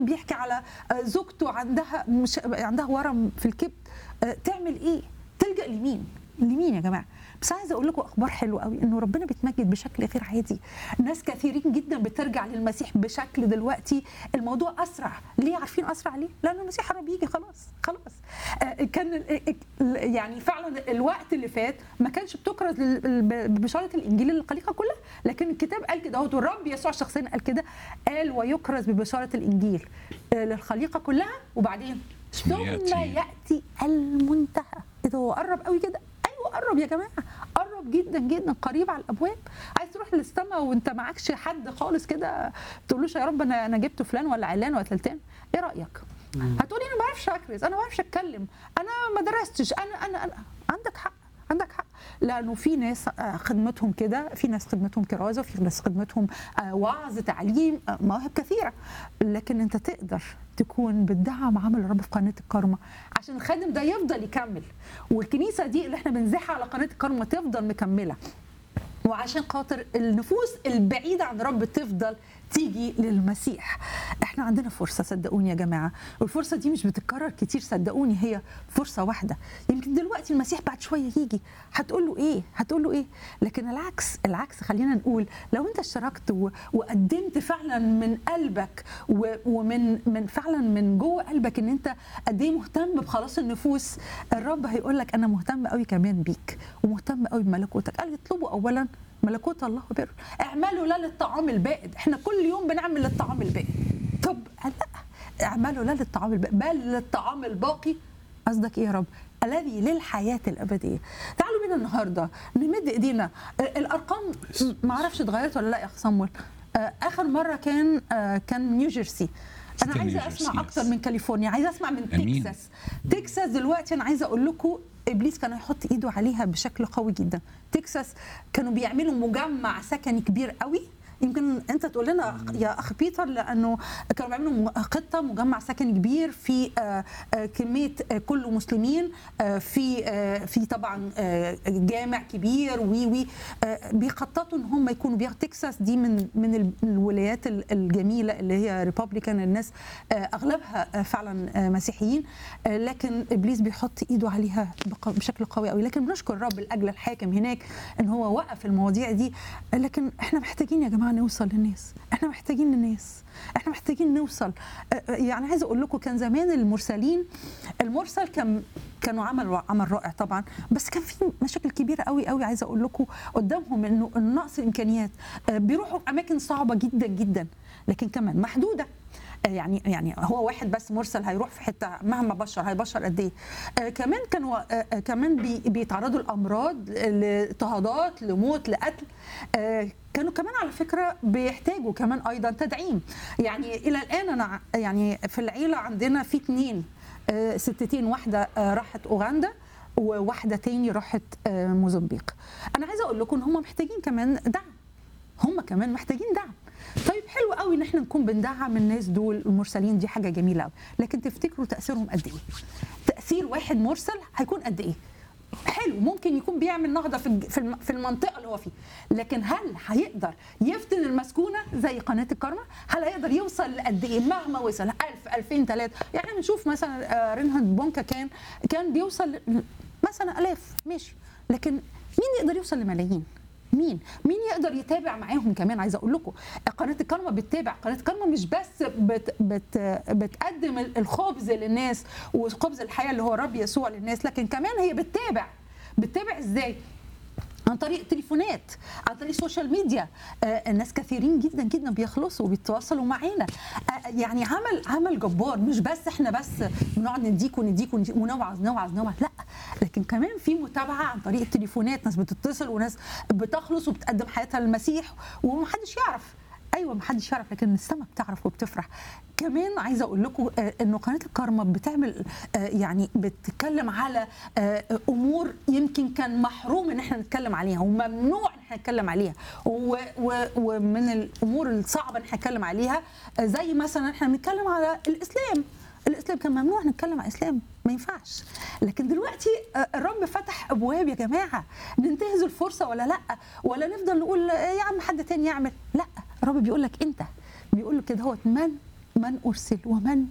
بيحكي على آه، زوجته عندها مش عندها ورم في الكبد آه، تعمل ايه تلجا لمين لمين يا جماعه بس عايزه اقول لكم اخبار حلوه قوي انه ربنا بيتمجد بشكل غير عادي ناس كثيرين جدا بترجع للمسيح بشكل دلوقتي الموضوع اسرع ليه عارفين اسرع ليه لان المسيح قرب يجي خلاص خلاص آه، كان ال- ال- يعني فعلا الوقت اللي فات ما كانش بتكرز لل- ب- ببشاره الانجيل للخليقه كلها لكن الكتاب قال كده اهوت والرب يسوع شخصيا قال كده قال ويكرز ببشاره الانجيل آه، للخليقه كلها وبعدين ثم يأتي. ياتي المنتهى اذا هو قرب قوي كده ايوه قرب يا جماعه قرب جدا جدا قريب على الابواب عايز تروح للسماء وانت معكش حد خالص كده تقولوش يا رب انا انا جبت فلان ولا علان ولا تلتان ايه رايك هتقولي انا ما بعرفش اكرز انا ما بعرفش اتكلم انا ما درستش انا انا انا عندك حق عندك حق لانه في ناس آه، خدمتهم كده في ناس خدمتهم كرازه في ناس خدمتهم آه، وعظ تعليم آه، مواهب كثيره لكن انت تقدر تكون بتدعم عمل الرب في قناه الكرمه عشان الخادم ده يفضل يكمل والكنيسه دي اللي احنا بنزحها على قناه الكرمه تفضل مكمله وعشان خاطر النفوس البعيده عن الرب تفضل تيجي للمسيح احنا عندنا فرصه صدقوني يا جماعه والفرصه دي مش بتتكرر كتير صدقوني هي فرصه واحده يمكن دلوقتي المسيح بعد شويه يجي هتقول له ايه هتقول له ايه لكن العكس العكس خلينا نقول لو انت اشتركت و- وقدمت فعلا من قلبك و- ومن من فعلا من جوه قلبك ان انت قد ايه مهتم بخلاص النفوس الرب هيقول لك انا مهتم قوي كمان بيك ومهتم قوي بملكوتك قال اطلبوا اولا ملكوت الله وبره اعملوا لا للطعام البائد احنا كل يوم بنعمل للطعام البائد طب قال لا اعملوا لا للطعام البائد بل للطعام الباقي قصدك ايه يا رب الذي للحياه الابديه تعالوا بينا النهارده نمد ايدينا آه، الارقام ما اعرفش اتغيرت ولا لا يا اخ صمويل آه، اخر مره كان آه، كان نيوجيرسي انا Still عايزه New Jersey, اسمع yes. اكتر من كاليفورنيا عايزه اسمع من أمين. تكساس تكساس دلوقتي انا عايزه اقول لكم ابليس كان هيحط ايده عليها بشكل قوي جدا تكساس كانوا بيعملوا مجمع سكني كبير قوي يمكن انت تقول لنا يا اخ بيتر لانه كانوا بيعملوا م- خطه مجمع سكني كبير في آه، آه، كميه آه، كله مسلمين آه، في آه، في طبعا آه، جامع كبير وي وي آه، بيخططوا ان هم يكونوا بياخدوا تكساس دي من من ال- الولايات ال- الجميله اللي هي ريبابليكان الناس آه، اغلبها آه، فعلا آه، مسيحيين آه، لكن ابليس بيحط ايده عليها بق- بشكل قوي قوي لكن بنشكر الرب لاجل الحاكم هناك ان هو وقف المواضيع دي آه، لكن احنا محتاجين يا جماعه نوصل للناس احنا محتاجين للناس احنا محتاجين نوصل آه، آه، يعني عايزه اقول لكم كان زمان المرسلين المرسل كان كانوا عمل عمل رائع طبعا بس كان في مشاكل كبيره قوي قوي عايزه اقول لكم قدامهم انه النقص الامكانيات آه، بيروحوا اماكن صعبه جدا جدا لكن كمان محدوده آه، يعني يعني هو واحد بس مرسل هيروح في حته مهما بشر هيبشر قد ايه آه كمان كانوا آه آه، كمان بي بيتعرضوا لامراض لاضطهادات لموت لقتل آه كانوا كمان على فكره بيحتاجوا كمان ايضا تدعيم يعني الى الان انا ع- يعني في العيله عندنا في اتنين آه ستتين واحده آه راحت اوغندا وواحده تاني راحت آه موزمبيق انا عايزه اقول لكم ان هم محتاجين كمان دعم هم كمان محتاجين دعم طيب حلو قوي ان احنا نكون بندعم الناس دول المرسلين دي حاجه جميله قوي لكن تفتكروا تاثيرهم قد ايه تاثير واحد مرسل هيكون قد ايه حلو ممكن يكون بيعمل نهضه في الج- في الم- في المنطقه اللي هو فيها لكن هل هيقدر يفتن المسكونه زي قناه الكرمه هل هيقدر يوصل لقد ايه مهما وصل 1000 2000 3 يعني بنشوف مثلا آه، رينهارد بونكا كان كان بيوصل ل- مثلا الاف ماشي لكن مين يقدر يوصل لملايين مين؟ مين يقدر يتابع معاهم كمان عايزه اقول لكم قناه الكرمه بتتابع قناه الكرمه مش بس بت بت بتقدم الخبز للناس وخبز الحياه اللي هو الرب يسوع للناس لكن كمان هي بتتابع بتتابع ازاي؟ عن طريق التليفونات عن طريق السوشيال ميديا آه الناس كثيرين جدا جدا بيخلصوا وبيتواصلوا معانا آه يعني عمل عمل جبار مش بس احنا بس بنقعد نديك ونديك ونديك ونوعظ نوعظ نوعظ لا لكن كمان في متابعه عن طريق التليفونات ناس بتتصل وناس بتخلص وبتقدم حياتها للمسيح ومحدش يعرف ايوه محدش يعرف لكن السما بتعرف وبتفرح كمان عايزه اقول لكم آه، انه قناه الكرمه بتعمل آه، يعني بتتكلم على آه، امور يمكن كان محروم ان احنا نتكلم عليها وممنوع ان احنا نتكلم عليها و- و- ومن الامور الصعبه ان احنا نتكلم عليها آه، زي مثلا احنا بنتكلم على الاسلام الاسلام كان ممنوع نتكلم عن الاسلام ما ينفعش لكن دلوقتي آه، الرب فتح ابواب يا جماعه ننتهز الفرصه ولا لا ولا نفضل نقول آه، يا عم حد تاني يعمل لا الرب بيقول لك انت بيقول لك كده هو من من ارسل ومن